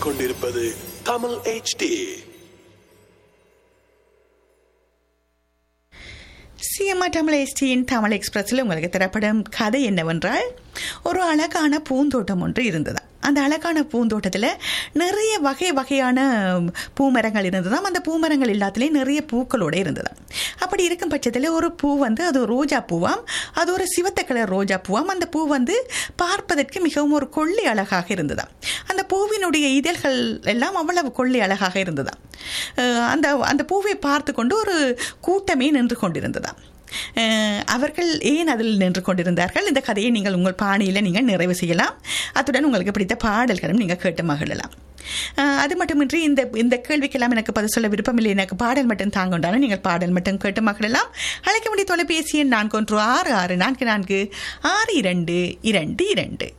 கேட்டுக்கொண்டிருப்பது Tamil HD CMR Tamil எஸ்டியின் தமிழ் எக்ஸ்பிரஸில் உங்களுக்கு தரப்படும் கதை என்னவென்றால் ஒரு அழகான பூந்தோட்டம் ஒன்று இருந்தது அந்த அழகான பூந்தோட்டத்தில் நிறைய வகை வகையான பூமரங்கள் இருந்ததாம் அந்த பூமரங்கள் எல்லாத்துலேயும் நிறைய பூக்களோடு இருந்ததாம் அப்படி இருக்கும் பட்சத்தில் ஒரு பூ வந்து அது ஒரு ரோஜா பூவாம் அது ஒரு சிவத்த கலர் ரோஜா பூவாம் அந்த பூ வந்து பார்ப்பதற்கு மிகவும் ஒரு கொள்ளி அழகாக இருந்ததாம் அந்த பூவினுடைய இதழ்கள் எல்லாம் அவ்வளவு கொள்ளி அழகாக இருந்ததாம் அஹ் அந்த அந்த பூவை பார்த்து கொண்டு ஒரு கூட்டமே நின்று கொண்டிருந்ததாம் அஹ் அவர்கள் ஏன் அதில் நின்று கொண்டிருந்தார்கள் இந்த கதையை நீங்கள் உங்கள் பாணியில் நீங்கள் நிறைவு செய்யலாம் அத்துடன் உங்களுக்கு பிடித்த பாடல்களும் நீங்கள் கேட்டு மகிழலாம் அஹ் அது மட்டுமின்றி இந்த இந்த கேள்விக்கெல்லாம் எனக்கு பதில் சொல்ல விருப்பமில்லை எனக்கு பாடல் மட்டும் தாங்கொண்டாலும் நீங்கள் பாடல் மட்டும் கேட்டு மகிழலாம் அழைக்க வேண்டிய தொலைபேசி எண் நான்கு ஒன்று ஆறு ஆறு நான்கு நான்கு ஆறு இரண்டு இரண்டு இரண்டு